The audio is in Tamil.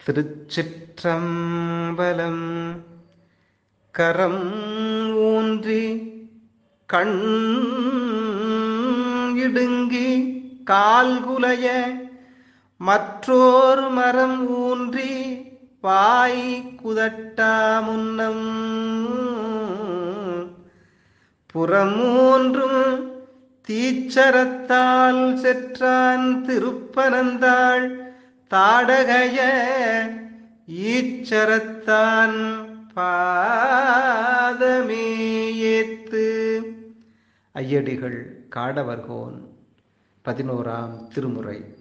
திருச்சிற்றம்பலம் கரம் ஊன்றி கண் இடுங்கி கால் குலைய மற்றோர் மரம் ஊன்றி வாய் குதட்டா முன்னம் புறமூன்றும் தீச்சரத்தால் செற்றான் திருப்பனந்தாள் தாடகைய ஈச்சரத்தான் பாதமே ஏத்து ஐயடிகள் காடவர்கோன் பதினோராம் திருமுறை